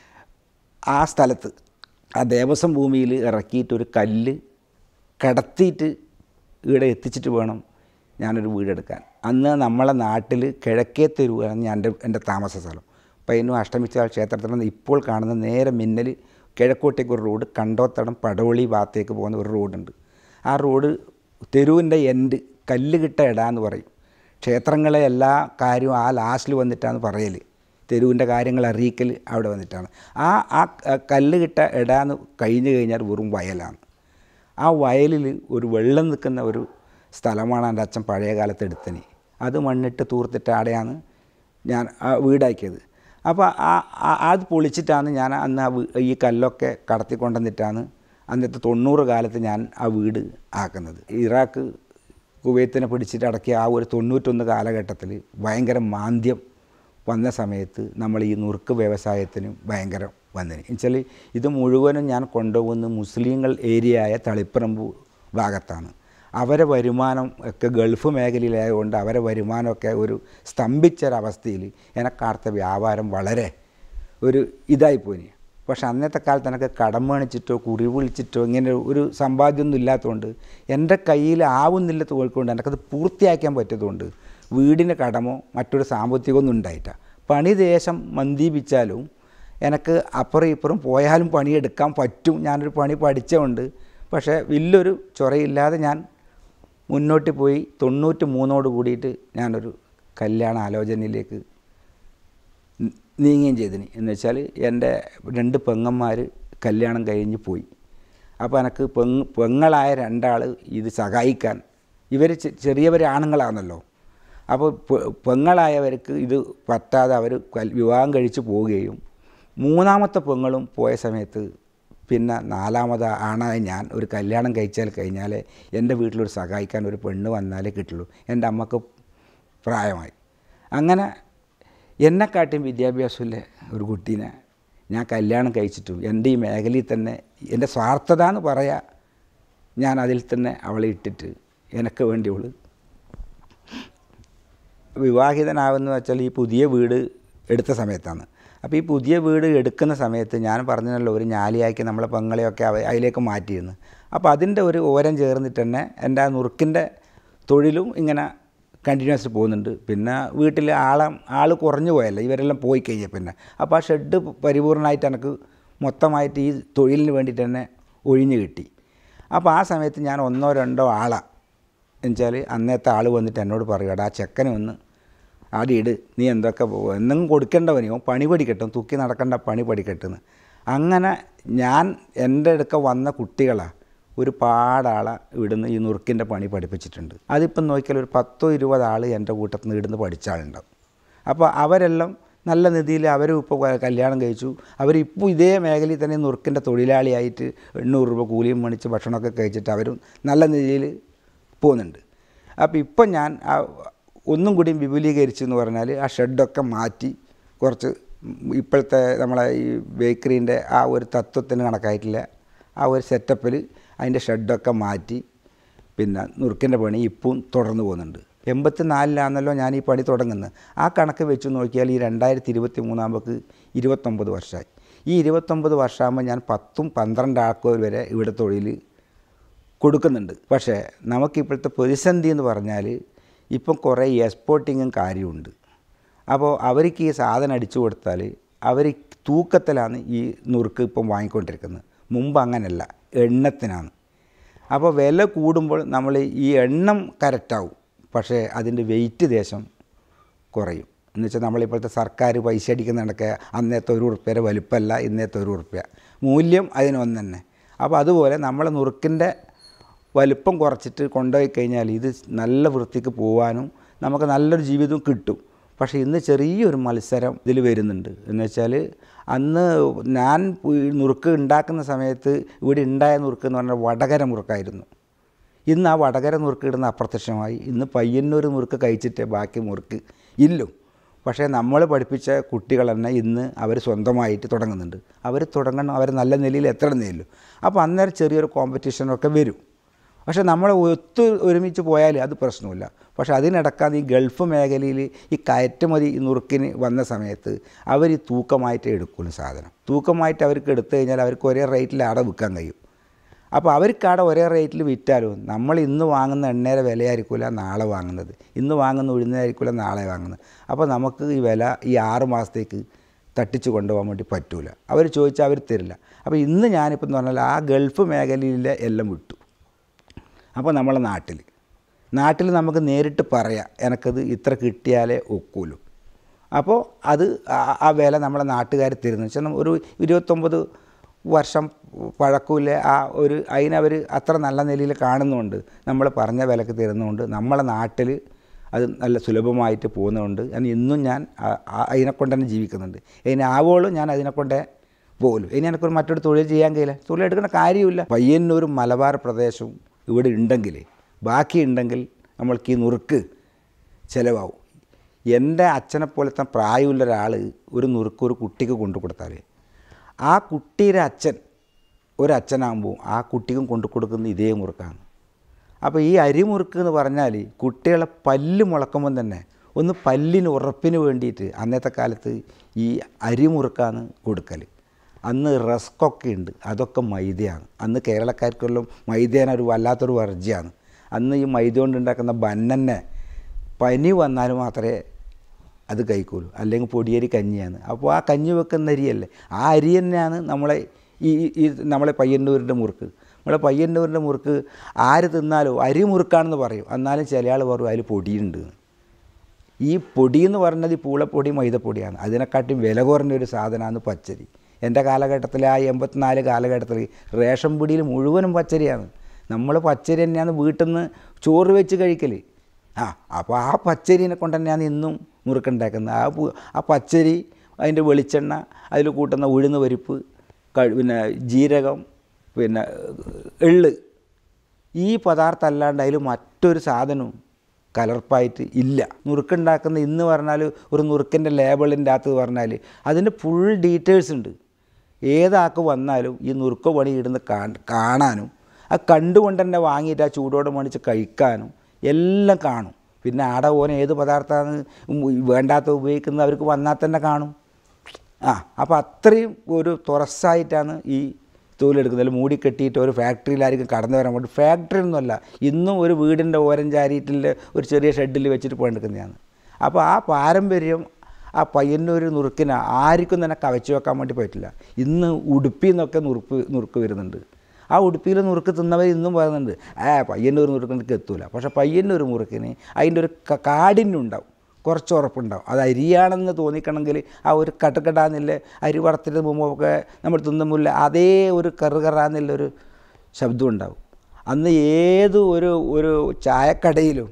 ആ സ്ഥലത്ത് ആ ദേവസ്വം ഭൂമിയിൽ ഇറക്കിയിട്ട് ഒരു കല്ല് കടത്തിയിട്ട് ഇവിടെ എത്തിച്ചിട്ട് വേണം ഞാനൊരു വീടെടുക്കാൻ അന്ന് നമ്മളെ നാട്ടിൽ കിഴക്കേ തെരുവാണ് ഞാൻ എൻ്റെ എൻ്റെ താമസ സ്ഥലം പയ്യന്നൂർ അഷ്ടമിച്ചാൽ ക്ഷേത്രത്തിൽ നിന്ന് ഇപ്പോൾ കാണുന്ന നേരെ മിന്നൽ കിഴക്കോട്ടേക്ക് ഒരു റോഡ് കണ്ടോത്തടം പടവളി ഭാഗത്തേക്ക് പോകുന്ന ഒരു റോഡുണ്ട് ആ റോഡ് തെരുവിൻ്റെ എൻഡ് കല്ല് കിട്ട ഇട എന്ന് പറയും ക്ഷേത്രങ്ങളെ എല്ലാ കാര്യവും ആ ലാസ്റ്റിൽ വന്നിട്ടാണ് പറയൽ തെരുവിൻ്റെ കാര്യങ്ങൾ അറിയിക്കൽ അവിടെ വന്നിട്ടാണ് ആ ആ ക- കല്ല് കിട്ട ഇടാന്ന് കഴിഞ്ഞ് കഴിഞ്ഞാൽ വെറും വയലാണ് ആ വയലിൽ ഒരു വെള്ളം നിൽക്കുന്ന ഒരു സ്ഥലമാണ് എൻ്റെ അച്ഛൻ പഴയ കാലത്ത് എടുത്തനി അത് മണ്ണിട്ട് തൂർത്തിട്ട് ആടെയാണ് ഞാൻ ആ വീടാക്കിയത് അപ്പോൾ ആ ആ- അത് പൊളിച്ചിട്ടാണ് ഞാൻ അന്ന് ആ വീ- ഈ കല്ലൊക്കെ കടത്തിക്കൊണ്ടുവന്നിട്ടാണ് അന്നത്തെ തൊണ്ണൂറ് കാലത്ത് ഞാൻ ആ വീട് ആക്കുന്നത് ഇറാഖ് കുവൈത്തിനെ പിടിച്ചിട്ട് അടക്കിയ ആ ഒരു തൊണ്ണൂറ്റൊന്ന് കാലഘട്ടത്തിൽ ഭയങ്കര മാന്ദ്യം വന്ന സമയത്ത് നമ്മൾ ഈ നുറുക്ക് വ്യവസായത്തിന് ഭയങ്കര വന്നതിന് എന്നുവെച്ചാൽ ഇത് മുഴുവനും ഞാൻ കൊണ്ടുപോകുന്ന മുസ്ലിങ്ങൾ ഏരിയയായ തളിപ്പറമ്പ് ഭാഗത്താണ് അവരെ വരുമാനം ഒക്കെ ഗൾഫ് മേഖലയിലായതുകൊണ്ട് അവരെ വരുമാനമൊക്കെ ഒരു സ്തംഭിച്ചൊരവസ്ഥയിൽ എനക്കടുത്ത വ്യാപാരം വളരെ ഒരു ഇതായിപ്പോയി പക്ഷെ അന്നത്തെ കാലത്ത് എനിക്ക് കടം മേണിച്ചിട്ടോ കുറി വിളിച്ചിട്ടോ ഇങ്ങനെ ഒരു സമ്പാദ്യമൊന്നും ഇല്ലാത്തതുകൊണ്ട് എൻ്റെ കയ്യിൽ ആവുന്നില്ല തോൽക്കൊണ്ട് എനിക്കത് പൂർത്തിയാക്കാൻ പറ്റിയതുകൊണ്ട് വീടിന് കടമോ മറ്റൊരു സാമ്പത്തികമൊന്നും ഉണ്ടായിട്ട പണി ദേശം മന്ദീപിച്ചാലും എനിക്ക് അപ്പുറം ഇപ്പുറം പോയാലും പണിയെടുക്കാൻ പറ്റും ഞാനൊരു പണി പഠിച്ചതുകൊണ്ട് പക്ഷേ വലിയൊരു ചൊറയില്ലാതെ ഞാൻ മുന്നോട്ട് പോയി തൊണ്ണൂറ്റി മൂന്നോട് കൂടിയിട്ട് ഞാനൊരു കല്യാണ ആലോചനയിലേക്ക് നി- നീങ്ങുകയും ചെയ്തിന് എന്ന് വെച്ചാൽ എൻ്റെ രണ്ട് പെങ്ങന്മാർ കല്യാണം കഴിഞ്ഞ് പോയി അപ്പോൾ എനിക്ക് പെങ് പെങ്ങളായ രണ്ടാൾ ഇത് സഹായിക്കാൻ ഇവർ ചെറിയവർ ആണുങ്ങളാണല്ലോ അപ്പോൾ പെ- പെങ്ങളായവർക്ക് ഇത് പറ്റാതെ അവർ കൽ- വിവാഹം കഴിച്ച് പോവുകയും മൂന്നാമത്തെ പെങ്ങളും പോയ സമയത്ത് പിന്നെ നാലാമത് ആണായ ഞാൻ ഒരു കല്യാണം കഴിച്ചാൽ കഴിഞ്ഞാൽ എൻ്റെ വീട്ടിലൊരു സഹായിക്കാൻ ഒരു പെണ്ണ് വന്നാലേ കിട്ടുള്ളൂ എൻ്റെ അമ്മക്ക് പ്രായമായി അങ്ങനെ എന്നെക്കാട്ടിയും വിദ്യാഭ്യാസമില്ല ഒരു കുട്ടീനെ ഞാൻ കല്യാണം കഴിച്ചിട്ടു എൻ്റെ ഈ മേഖലയിൽ തന്നെ എൻ്റെ സ്വാർത്ഥത എന്ന് പറയാ ഞാൻ അതിൽ തന്നെ അവളെ ഇട്ടിട്ട് എനിക്ക് വേണ്ടിയവൾ വിവാഹിതനാവെന്ന് വെച്ചാൽ ഈ പുതിയ വീട് എടുത്ത സമയത്താണ് അപ്പോൾ ഈ പുതിയ വീട് എടുക്കുന്ന സമയത്ത് ഞാൻ പറഞ്ഞല്ലോ ഒരു ഞാലിയാക്കി നമ്മളെ പെങ്ങളെയൊക്കെ അവ അതിലേക്ക് മാറ്റിയിരുന്നു അപ്പോൾ അതിൻ്റെ ഒരു ഓരം ചേർന്നിട്ട് തന്നെ എൻ്റെ ആ നുറുക്കിൻ്റെ തൊഴിലും ഇങ്ങനെ കണ്ടിന്യൂസ് പോകുന്നുണ്ട് പിന്നെ വീട്ടിൽ ആളെ ആൾ കുറഞ്ഞു പോയല്ലോ ഇവരെല്ലാം പോയി കഴിഞ്ഞ പിന്നെ അപ്പോൾ ആ ഷെഡ് പരിപൂർണമായിട്ട് എനിക്ക് മൊത്തമായിട്ട് ഈ തൊഴിലിന് വേണ്ടിയിട്ട് തന്നെ ഒഴിഞ്ഞു കിട്ടി അപ്പോൾ ആ സമയത്ത് ഞാൻ ഒന്നോ രണ്ടോ ആളാ എന്നുവെച്ചാൽ അന്നത്തെ ആൾ വന്നിട്ട് എന്നോട് പറയുകടാ ആ ചെക്കനെ ഒന്ന് ആദ്യം ഇട് നീ എന്തൊക്കെ പോ- എന്തെങ്കിലും കൊടുക്കേണ്ടവനെയോ പണി പഠിക്കട്ടെ തൂക്കി നടക്കേണ്ട പണി പഠിക്കട്ടെന്ന് അങ്ങനെ ഞാൻ എൻ്റെ അടുക്ക വന്ന കുട്ടികളാണ് ഒരു പാടാളെ ഇവിടുന്ന് ഈ നുറുക്കിൻ്റെ പണി പഠിപ്പിച്ചിട്ടുണ്ട് അതിപ്പം നോക്കിയാൽ ഒരു പത്തോ ഇരുപത് ആൾ എൻ്റെ കൂട്ടത്തിൽ നിന്ന് ഇവിടുന്ന് പഠിച്ച ആളുണ്ടാവും അപ്പോൾ അവരെല്ലാം നല്ല നിധിയിൽ അവരും ഇപ്പോൾ കല്യാണം കഴിച്ചു അവരിപ്പോൾ ഇതേ മേഖലയിൽ തന്നെ നുറുക്കിൻ്റെ തൊഴിലാളിയായിട്ട് എണ്ണൂറ് രൂപ കൂലിയും മണിച്ച് ഭക്ഷണമൊക്കെ കഴിച്ചിട്ട് അവരും നല്ല നിധിയിൽ പോകുന്നുണ്ട് അപ്പോൾ ഇപ്പം ഞാൻ ആ ഒന്നും കൂടിയും വിപുലീകരിച്ചു എന്ന് പറഞ്ഞാൽ ആ ഷെഡൊക്കെ മാറ്റി കുറച്ച് ഇപ്പോഴത്തെ നമ്മളെ ഈ ബേക്കറീൻ്റെ ആ ഒരു തത്വത്തിന് കണക്കായിട്ടില്ല ആ ഒരു സെറ്റപ്പിൽ അതിൻ്റെ ഷെഡൊക്കെ മാറ്റി പിന്നെ നുറുക്കിൻ്റെ പണി ഇപ്പം തുടർന്ന് പോകുന്നുണ്ട് എൺപത്തി നാലിലാണല്ലോ ഞാൻ ഈ പണി തുടങ്ങുന്നത് ആ കണക്ക് വെച്ച് നോക്കിയാൽ ഈ രണ്ടായിരത്തി ഇരുപത്തി മൂന്നാകുമ്പോൾക്ക് ഇരുപത്തൊമ്പത് വർഷമായി ഈ ഇരുപത്തൊമ്പത് വർഷമാകുമ്പോൾ ഞാൻ പത്തും പന്ത്രണ്ട് ആൾക്കാർ വരെ ഇവിടെ തൊഴിൽ കൊടുക്കുന്നുണ്ട് പക്ഷേ നമുക്കിപ്പോഴത്തെ പ്രതിസന്ധി എന്ന് പറഞ്ഞാൽ ഇപ്പം കുറേ എക്സ്പോർട്ടിങ്ങും കാര്യമുണ്ട് അപ്പോൾ അവർക്ക് ഈ സാധനം അടിച്ചു കൊടുത്താൽ അവർ തൂക്കത്തിലാണ് ഈ നുറുക്ക് ഇപ്പം വാങ്ങിക്കൊണ്ടിരിക്കുന്നത് മുമ്പ് അങ്ങനെയല്ല എണ്ണത്തിനാണ് അപ്പോൾ വില കൂടുമ്പോൾ നമ്മൾ ഈ എണ്ണം കറക്റ്റാവും പക്ഷേ അതിൻ്റെ വെയിറ്റ് ദേശം കുറയും എന്ന് വെച്ചാൽ നമ്മളിപ്പോഴത്തെ സർക്കാർ പൈസ അടിക്കുന്നിടക്കെ അന്നത്തെ ഒരു ഉറുപ്പ്യയുടെ വലുപ്പമല്ല ഇന്നത്തെ ഒരു ഉറുപ്പ്യ മൂല്യം അതിനൊന്നു തന്നെ അപ്പോൾ അതുപോലെ നമ്മളെ നുറുക്കിൻ്റെ വലുപ്പം കുറച്ചിട്ട് കൊണ്ടുപോയി കഴിഞ്ഞാൽ ഇത് നല്ല വൃത്തിക്ക് പോകാനും നമുക്ക് നല്ലൊരു ജീവിതവും കിട്ടും പക്ഷേ ഇന്ന് ചെറിയൊരു മത്സരം ഇതിൽ വരുന്നുണ്ട് എന്ന് വെച്ചാൽ അന്ന് ഞാൻ ഈ നുറുക്ക് ഉണ്ടാക്കുന്ന സമയത്ത് ഇവിടെ ഉണ്ടായ നുറുക്ക് എന്ന് പറഞ്ഞാൽ വടകര മുറുക്കായിരുന്നു ഇന്ന് ആ വടകര നുറുക്ക് ഇടുന്ന അപ്രത്യക്ഷമായി ഇന്ന് പയ്യന്നൂർ നുറുക്ക് കഴിച്ചിട്ടേ ബാക്കി മുറുക്ക് ഇല്ലു പക്ഷേ നമ്മൾ പഠിപ്പിച്ച കുട്ടികൾ തന്നെ ഇന്ന് അവർ സ്വന്തമായിട്ട് തുടങ്ങുന്നുണ്ട് അവർ തുടങ്ങണം അവർ നല്ല നിലയിൽ എത്തണമെന്നേയുള്ളൂ അപ്പോൾ അന്നേരം ചെറിയൊരു കോമ്പറ്റീഷനൊക്കെ വരും പക്ഷേ നമ്മൾ ഒത്തു ഒരുമിച്ച് പോയാൽ അത് പ്രശ്നമില്ല പക്ഷേ അതിനിടക്കാതെ ഈ ഗൾഫ് മേഖലയിൽ ഈ കയറ്റുമതി ഈ നുറുക്കിന് വന്ന സമയത്ത് അവർ ഈ തൂക്കമായിട്ട് എടുക്കുള്ളൂ സാധനം തൂക്കമായിട്ട് അവർക്ക് എടുത്തു കഴിഞ്ഞാൽ അവർക്ക് ഒരേ റേറ്റിൽ അവിടെ വിൽക്കാൻ കഴിയും അപ്പോൾ അവർക്ക് അവിടെ ഒരേ റേറ്റിൽ വിറ്റാലും നമ്മൾ ഇന്ന് വാങ്ങുന്ന എണ്ണയുടെ വിലയായിരിക്കില്ല നാളെ വാങ്ങുന്നത് ഇന്ന് വാങ്ങുന്ന ഉഴുന്നായിരിക്കില്ല നാളെ വാങ്ങുന്നത് അപ്പോൾ നമുക്ക് ഈ വില ഈ ആറ് മാസത്തേക്ക് തട്ടിച്ച് കൊണ്ടുപോകാൻ വേണ്ടി പറ്റൂല അവർ ചോദിച്ചാൽ അവർ തരില്ല അപ്പോൾ ഇന്ന് ഞാനിപ്പോൾ എന്ന് പറഞ്ഞാൽ ആ ഗൾഫ് മേഖലയിലെ എല്ലാം വിട്ടു അപ്പോൾ നമ്മളെ നാട്ടിൽ നാട്ടിൽ നമുക്ക് നേരിട്ട് പറയാം എനിക്കത് ഇത്ര കിട്ടിയാലേ ഒക്കൂലൂ അപ്പോൾ അത് ആ- ആ വില നമ്മളെ നാട്ടുകാർ തരുന്നു വെച്ചാൽ നമ്മ- ഒരു ഇരുപത്തൊമ്പത് വർഷം പഴക്കമില്ല ആ ഒരു അതിനവർ അത്ര നല്ല നിലയിൽ കാണുന്നുണ്ട് നമ്മൾ പറഞ്ഞ വിലക്ക് തരുന്നതുകൊണ്ട് നമ്മളെ നാട്ടിൽ അത് നല്ല സുലഭമായിട്ട് പോകുന്നതുകൊണ്ട് ഞാൻ ഇന്നും ഞാൻ ആ- ആ- അതിനെക്കൊണ്ട് തന്നെ ജീവിക്കുന്നുണ്ട് ഇനി ആവോളും ഞാൻ അതിനെക്കൊണ്ടേ പോലും ഇനി എനിക്കൊരു മറ്റൊരു തൊഴിൽ ചെയ്യാൻ കഴിയില്ല തൊഴിൽ എടുക്കുന്ന കാര്യമില്ല പയ്യന്നൂർ മലബാർ പ്രദേശവും ഇവിടെ ഉണ്ടെങ്കിൽ ബാക്കി ഉണ്ടെങ്കിൽ നമ്മൾക്ക് ഈ നുറുക്ക് ചിലവാകും എൻ്റെ അച്ഛനെ പോലത്തെ പ്രായമുള്ള ഒരാൾ ഒരു നുറുക്ക് ഒരു കുട്ടിക്ക് കൊണ്ടു കൊടുത്താൽ ആ കുട്ടിയുടെ അച്ഛൻ ഒരു അച്ഛനാകുമ്പോൾ ആ കുട്ടിക്കും കൊണ്ടു കൊടുക്കുന്ന ഇതേ മുറുക്കാണ് അപ്പോൾ ഈ അരിമുറുക്ക് എന്ന് പറഞ്ഞാൽ കുട്ടികളെ പല്ല് മുളക്കുമ്പം തന്നെ ഒന്ന് പല്ലിന് ഉറപ്പിന് വേണ്ടിയിട്ട് അന്നത്തെ കാലത്ത് ഈ അരിമുറുക്കാണ് കൊടുക്കൽ അന്ന് റസ്കൊക്കെ ഉണ്ട് അതൊക്കെ മൈദയാണ് അന്ന് കേരളക്കാർക്കെല്ലാം മൈദേന ഒരു വല്ലാത്തൊരു വർജ്യമാണ് അന്ന് ഈ മൈദ കൊണ്ട് ഉണ്ടാക്കുന്ന ബന്നന്നെ പനി വന്നാൽ മാത്രമേ അത് കഴിക്കൂലൂ അല്ലെങ്കിൽ പൊടിയരി കഞ്ഞിയാണ് അപ്പോൾ ആ കഞ്ഞി വെക്കുന്ന അരിയല്ലേ ആ അരി തന്നെയാണ് നമ്മളെ ഈ ഈ- ഈ നമ്മളെ പയ്യന്നൂരിൻ്റെ മുറുക്ക് നമ്മളെ പയ്യന്നൂരിൻ്റെ മുറുക്ക് ആര് തിന്നാലോ അരി മുറുക്കാണെന്ന് പറയും എന്നാലും ചില ആൾ പറയും അതിൽ പൊടിയുണ്ട് എന്ന്. ഈ പൊടി എന്ന് പറഞ്ഞത് ഈ പൂളപ്പൊടി മൈദപ്പൊടിയാണ് അതിനെക്കാട്ടും വില കുറഞ്ഞ ഒരു സാധനമാണ് പച്ചരി എൻ്റെ കാലഘട്ടത്തിൽ ആ എൺപത്തിനാല് കാലഘട്ടത്തിൽ റേഷൻ പിടിയിൽ മുഴുവനും പച്ചരിയാണ് നമ്മൾ പച്ചരി തന്നെയാണ് വീട്ടിൽ നിന്ന് ചോറ് വെച്ച് കഴിക്കൽ ആ അപ്പോൾ ആ പച്ചരിനെ കൊണ്ട് തന്നെയാണ് ഇന്നും മുറുക്കുണ്ടാക്കുന്നത് ആ പു- ആ പച്ചരി അതിൻ്റെ വെളിച്ചെണ്ണ അതിൽ കൂട്ടുന്ന ഉഴുന്ന് പരിപ്പ് ക- പിന്നെ ജീരകം പിന്നെ എള്ള് ഈ പദാർത്ഥം അല്ലാണ്ട് അതിൽ മറ്റൊരു സാധനവും കലർപ്പായിട്ട് ഇല്ല നുറുക്കുണ്ടാക്കുന്ന ഇന്ന് പറഞ്ഞാൽ ഒരു നുറുക്കിൻ്റെ ലേബിളിൻ്റെ അകത്ത് പറഞ്ഞാൽ അതിൻ്റെ ഫുൾ ഡീറ്റെയിൽസ് ഉണ്ട് ഏതാക്ക് വന്നാലും ഈ നുറുക്ക് പണി ഇടുന്ന് കാണാനും ആ കണ്ടുകൊണ്ട് തന്നെ വാങ്ങിയിട്ട് ആ ചൂടോടെ മേടിച്ച് കഴിക്കാനും എല്ലാം കാണും പിന്നെ ആടെ ഓൻ ഏത് പദാർത്ഥമാണ് വേണ്ടാത്ത ഉപയോഗിക്കുന്നത് അവർക്ക് വന്നാൽ തന്നെ കാണും ആ അപ്പോൾ അത്രയും ഒരു തുറസ്സായിട്ടാണ് ഈ തൊഴിലെടുക്കുന്നത് അല്ലെങ്കിൽ മൂടി കെട്ടിയിട്ട് ഒരു ഫാക്ടറിയിലായിരിക്കും കടന്നു വരാൻ വേണ്ടി ഫാക്ടറി ഒന്നുമല്ല ഇന്നും ഒരു വീടിൻ്റെ ഓരം ചാരിയിട്ടിൽ ഒരു ചെറിയ ഷെഡിൽ വെച്ചിട്ട് പണിയെടുക്കുന്നതാണ് അപ്പോൾ ആ പാരമ്പര്യം ആ പയ്യന്നൂർ നുറുക്കിന് ആർക്കും തന്നെ കവച്ചു വെക്കാൻ വേണ്ടി പറ്റില്ല ഇന്ന് ഉടുപ്പിൽ നിന്നൊക്കെ നുറുക്ക് നുറുക്ക് വരുന്നുണ്ട് ആ ഉടുപ്പിയിൽ നുറുക്ക് തിന്നവർ ഇന്നും പറയുന്നുണ്ട് ആ പയ്യന്നൂർ നുറുക്കിനൊക്കെ എത്തൂല പക്ഷേ പയ്യന്നൂർ മുറുക്കിന് അതിൻ്റെ ഒരു ക- കാഠിന്യം ഉണ്ടാവും കുറച്ച് ഉറപ്പുണ്ടാവും അത് അരിയാണെന്ന് തോന്നിക്കണമെങ്കിൽ ആ ഒരു കട്ടുകടാന്നില്ല അരി വറുത്തിട്ട് മുമ്പൊക്കെ നമ്മൾ തിന്നുമില്ല അതേ ഒരു കറുകറാന്നുള്ളൊരു ശബ്ദം ഉണ്ടാവും അന്ന് ഏത് ഒരു ഒരു ചായക്കടയിലും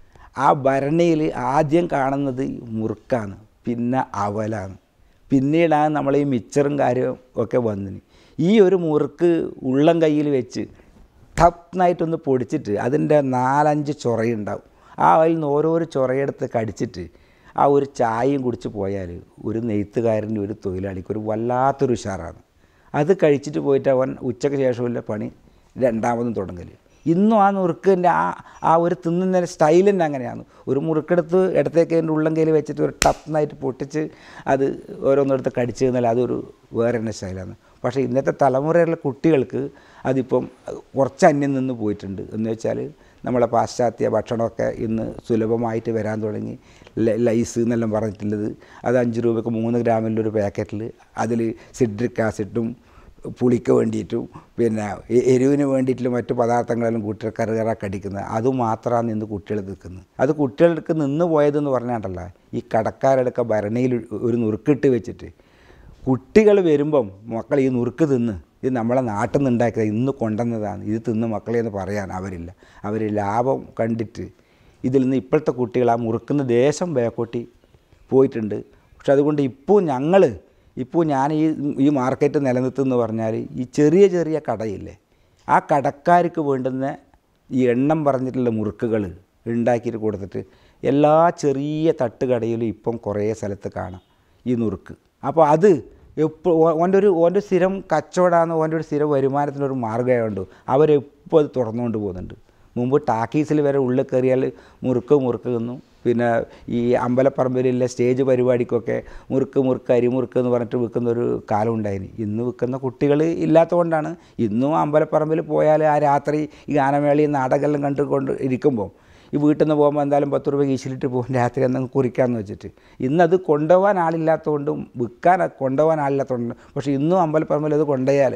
ആ ഭരണിയിൽ ആദ്യം കാണുന്നത് മുറുക്കാണ് പിന്നെ അവലാണ് പിന്നീടാണ് നമ്മൾ ഈ മിച്ചറും കാര്യവും ഒക്കെ വന്നിന് ഈ ഒരു മുറുക്ക് ഉള്ളം കയ്യിൽ വെച്ച് ടപ്നായിട്ടൊന്ന് പൊടിച്ചിട്ട് അതിൻ്റെ നാലഞ്ച് ചൊറയുണ്ടാവും ആ അതിൽ നിന്ന് ഓരോരോ ചൊറയെടുത്ത് കടിച്ചിട്ട് ആ ഒരു ചായയും കുടിച്ച് പോയാൽ ഒരു നെയ്ത്തുകാരൻ്റെ ഒരു തൊഴിലാളിക്ക് ഒരു വല്ലാത്തൊരു ഉഷാറാണ് അത് കഴിച്ചിട്ട് പോയിട്ട് അവൻ ഉച്ചയ്ക്ക് ശേഷമുള്ള പണി രണ്ടാമതും തുടങ്ങൽ ഇന്നും ആ നുറുക്കിൻ്റെ ആ ആ ഒരു തിന്നുന്ന സ്റ്റൈൽ തന്നെ അങ്ങനെയാണ് ഒരു മുറുക്കെടുത്ത് ഇടത്തേക്ക് അതിൻ്റെ ഉള്ളം കയ്യിൽ വെച്ചിട്ട് ഒരു ടപ്നായിട്ട് പൊട്ടിച്ച് അത് ഓരോന്നെടുത്ത് കടിച്ച് കഴിഞ്ഞാൽ അതൊരു വേറെ തന്നെ സ്റ്റൈലാണ് പക്ഷേ ഇന്നത്തെ തലമുറയിലുള്ള കുട്ടികൾക്ക് അതിപ്പം കുറച്ച് അന്യം നിന്ന് പോയിട്ടുണ്ട് എന്ന് വെച്ചാൽ നമ്മളെ പാശ്ചാത്യ ഭക്ഷണമൊക്കെ ഇന്ന് സുലഭമായിട്ട് വരാൻ തുടങ്ങി ല- ലൈസ് എന്നെല്ലാം പറഞ്ഞിട്ടുള്ളത് അത് അഞ്ച് രൂപയ്ക്ക് മൂന്ന് ഗ്രാമിൻ്റെ ഒരു പാക്കറ്റിൽ അതിൽ സിട്രിക് ആസിഡും പുളിക്ക് വേണ്ടിയിട്ടും പിന്നെ എ- എരിവിന് വേണ്ടിയിട്ടും മറ്റു പദാർത്ഥങ്ങളെല്ലാം കുട്ടികൾ കറുകറ കടിക്കുന്നത് അതുമാത്രമാണ് ഇന്ന് കുട്ടികൾ നിൽക്കുന്നത് അത് കുട്ടികൾക്ക് നിന്ന് പോയതെന്ന് പറഞ്ഞാണ്ടല്ല ഈ കടക്കാരെടുക്ക ഭരണിയിൽ ഒരു നുറുക്കിട്ട് വെച്ചിട്ട് കുട്ടികൾ വരുമ്പം മക്കൾ ഈ നുറുക്ക് തിന്ന് ഇത് നമ്മളെ നാട്ടിൽ നിന്ന് ഉണ്ടാക്കിയത് ഇന്ന് കൊണ്ടുവന്നതാണ് ഇത് തിന്ന് മക്കളെ എന്ന് പറയാൻ അവരില്ല അവർ ലാഭം കണ്ടിട്ട് ഇതിൽ നിന്ന് ഇപ്പോഴത്തെ കുട്ടികൾ ആ മുറുക്കുന്ന ദേശം ബേക്കോട്ടി പോയിട്ടുണ്ട് പക്ഷെ അതുകൊണ്ട് ഇപ്പോൾ ഞങ്ങൾ ഇപ്പോൾ ഞാൻ ഈ ഈ മാർക്കറ്റ് നിലനിർത്തുന്ന പറഞ്ഞാൽ ഈ ചെറിയ ചെറിയ കടയില്ലേ ആ കടക്കാർക്ക് വേണ്ടുന്ന ഈ എണ്ണം പറഞ്ഞിട്ടുള്ള മുറുക്കുകൾ ഉണ്ടാക്കിയിട്ട് കൊടുത്തിട്ട് എല്ലാ ചെറിയ തട്ടുകടയിലും ഇപ്പം കുറേ സ്ഥലത്ത് കാണാം ഈ നുറുക്ക് അപ്പോൾ അത് എപ്പോൾ ഓൻ്റെ ഒരു ഓൻ്റെ സ്ഥിരം കച്ചവടമാണ് ഓൻ്റെ ഒരു സ്ഥിരം വരുമാനത്തിനൊരു മാർഗ്ഗമായതുകൊണ്ട് അവരെപ്പോൾ അത് തുറന്നുകൊണ്ട് പോകുന്നുണ്ട് മുമ്പ് ടാക്കീസിൽ വരെ ഉള്ളിൽ കയറിയാൽ മുറുക്ക് മുറുക്ക് തിന്നും പിന്നെ ഈ അമ്പലപ്പറമ്പിലുള്ള സ്റ്റേജ് പരിപാടിക്കൊക്കെ മുറുക്ക് മുറുക്ക് അരിമുറുക്ക് എന്ന് പറഞ്ഞിട്ട് വിൽക്കുന്ന ഒരു കാലം ഉണ്ടായിന് ഇന്ന് വിൽക്കുന്ന കുട്ടികൾ ഇല്ലാത്തതുകൊണ്ടാണ് ഇന്നും അമ്പലപ്പറമ്പിൽ പോയാൽ ആ രാത്രി ഈ ഗാനമേളി നാടകമെല്ലാം കണ്ടുകൊണ്ട് ഇരിക്കുമ്പോൾ ഈ വീട്ടിൽ നിന്ന് പോകുമ്പോൾ എന്തായാലും പത്ത് രൂപ കീശിലിട്ട് പോകും രാത്രി എന്തെങ്കിലും കുറിക്കാമെന്ന് വെച്ചിട്ട് ഇന്നത് കൊണ്ടുപോകാൻ ആളില്ലാത്തതുകൊണ്ടും വിൽക്കാൻ കൊണ്ടുപോകാൻ ആളില്ലാത്തതുകൊണ്ട് പക്ഷേ ഇന്നും അമ്പലപ്പറമ്പിൽ അത് കൊണ്ടുപോയാൽ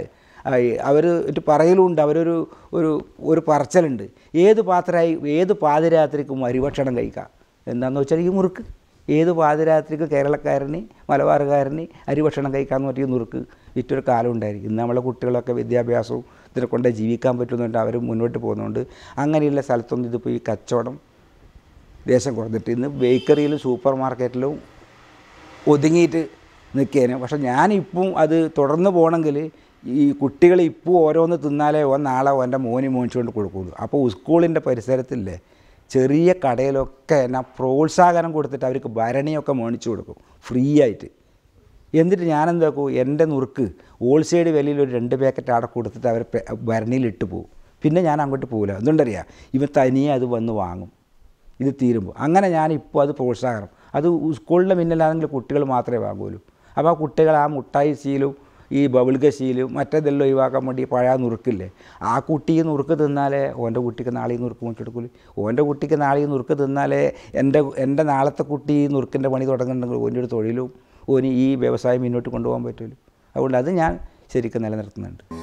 അവർ ഒരു പറയലുണ്ട് അവരൊരു ഒരു ഒരു പറച്ചലുണ്ട് ഏത് പാത്രമായി ഏത് പാതിരാത്രിക്കും അരിഭക്ഷണം കഴിക്കാം എന്താണെന്ന് വെച്ചാൽ ഈ മുറുക്ക് ഏത് പാതിരാത്രിക്ക് കേരളക്കാരന് മലബാറുകാരന് അരിഭക്ഷണം കഴിക്കാമെന്ന് പറ്റിയ നുറുക്ക് വിറ്റൊരു കാലം ഉണ്ടായിരിക്കും ഇന്ന് നമ്മളെ കുട്ടികളൊക്കെ വിദ്യാഭ്യാസവും ഇതിനെ കൊണ്ട് ജീവിക്കാൻ പറ്റുന്നുണ്ട് അവർ മുന്നോട്ട് പോകുന്നുണ്ട് അങ്ങനെയുള്ള സ്ഥലത്തൊന്നും ഇതിപ്പോൾ ഈ കച്ചവടം ദേശം കുറഞ്ഞിട്ട് ഇന്ന് ബേക്കറിയിലും സൂപ്പർ മാർക്കറ്റിലും ഒതുങ്ങിയിട്ട് നിൽക്കേനു പക്ഷെ ഞാനിപ്പം അത് തുടർന്ന് പോകണമെങ്കിൽ ഈ കുട്ടികൾ ഇപ്പോൾ ഓരോന്ന് തിന്നാലേ ഓൻ നാളെ ഓൻ്റെ മോന് മോനിച്ചുകൊണ്ട് കൊടുക്കുള്ളൂ അപ്പോൾ സ്കൂളിൻ്റെ പരിസരത്തില്ലേ ചെറിയ കടയിലൊക്കെ എന്നാ പ്രോത്സാഹനം കൊടുത്തിട്ട് അവർക്ക് ഭരണിയൊക്കെ മേടിച്ചു കൊടുക്കും ഫ്രീ ആയിട്ട് എന്നിട്ട് ഞാനെന്താക്കും എൻ്റെ നുറുക്ക് ഹോൾസെയിൽ വിലയിൽ ഒരു രണ്ട് പാക്കറ്റ് അവിടെ കൊടുത്തിട്ട് അവർ ഭരണിയിലിട്ട് പോകും പിന്നെ ഞാൻ അങ്ങോട്ട് പോകില്ല എന്തുകൊണ്ടറിയാം ഇവൻ തനിയെ അത് വന്ന് വാങ്ങും ഇത് തീരുമ്പോൾ അങ്ങനെ ഞാനിപ്പോൾ അത് പ്രോത്സാഹനം അത് സ്കൂളിൻ്റെ മുന്നിലാണെങ്കിൽ കുട്ടികൾ മാത്രമേ വാങ്ങുള്ളൂ അപ്പോൾ ആ കുട്ടികൾ ആ മുട്ടായി ശീലും ഈ ബബിൾഗ ശീലും മറ്റേതെല്ലാം ഒഴിവാക്കാൻ വേണ്ടി പഴയ നുറുക്കില്ലേ ആ കുട്ടി ഈ നുറുക്ക് തിന്നാലേ ഓൻ്റെ കുട്ടിക്ക് നാളെ ഈ നുറുക്ക് മുട്ടെടുക്കൂലൂ ഓൻ്റെ കുട്ടിക്ക് നാളെ ഈ നുറുക്ക് തിന്നാലേ എൻ്റെ എൻ്റെ നാളത്തെ കുട്ടി ഈ നുറുക്കിൻ്റെ പണി തുടങ്ങുന്നുണ്ടെങ്കിൽ ഓൻ്റെ ഒരു തൊഴിലും ഓന് ഈ വ്യവസായം മുന്നോട്ട് കൊണ്ടുപോകാൻ പറ്റുമല്ലോ അതുകൊണ്ട് അത് ഞാൻ ശരിക്കും നിലനിർത്തുന്നുണ്ട്